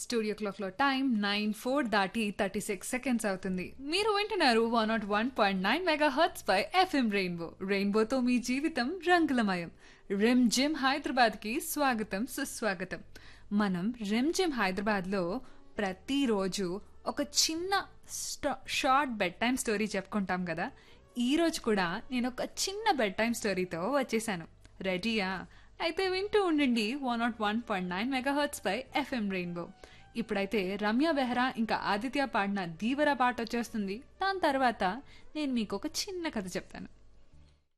studio క్లాక్లో time nine four దాటి thirty six seconds అవుతుంది మీరు వింటున్నారు one not one point nine megahertz పై ఎఫ్ఎం రెయిన్బో రెయిన్బోతో మీ జీవితం రంగులమయం రిమ్ జిమ్ హైదరాబాద్కి స్వాగతం సుస్వాగతం మనం రిమ్ జిమ్ హైదరాబాద్లో ప్రతిరోజు ఒక చిన్న స్టా- షార్ట్ బెడ్ టైం స్టోరీ చెప్పుకుంటాం కదా ఈ రోజు కూడా నేను ఒక చిన్న బెడ్ టైం స్టోరీతో వచ్చేసాను రెడీయా అయితే వింటూ ఉండండి one not one point nine megahertz పై ఎఫ్ఎం రెయిన్బో ఇప్పుడైతే రమ్య బెహ్రా ఇంకా ఆదిత్య పాడిన దీవర పాట వచ్చేస్తుంది దాని తర్వాత నేను మీకు ఒక చిన్న కథ చెప్తాను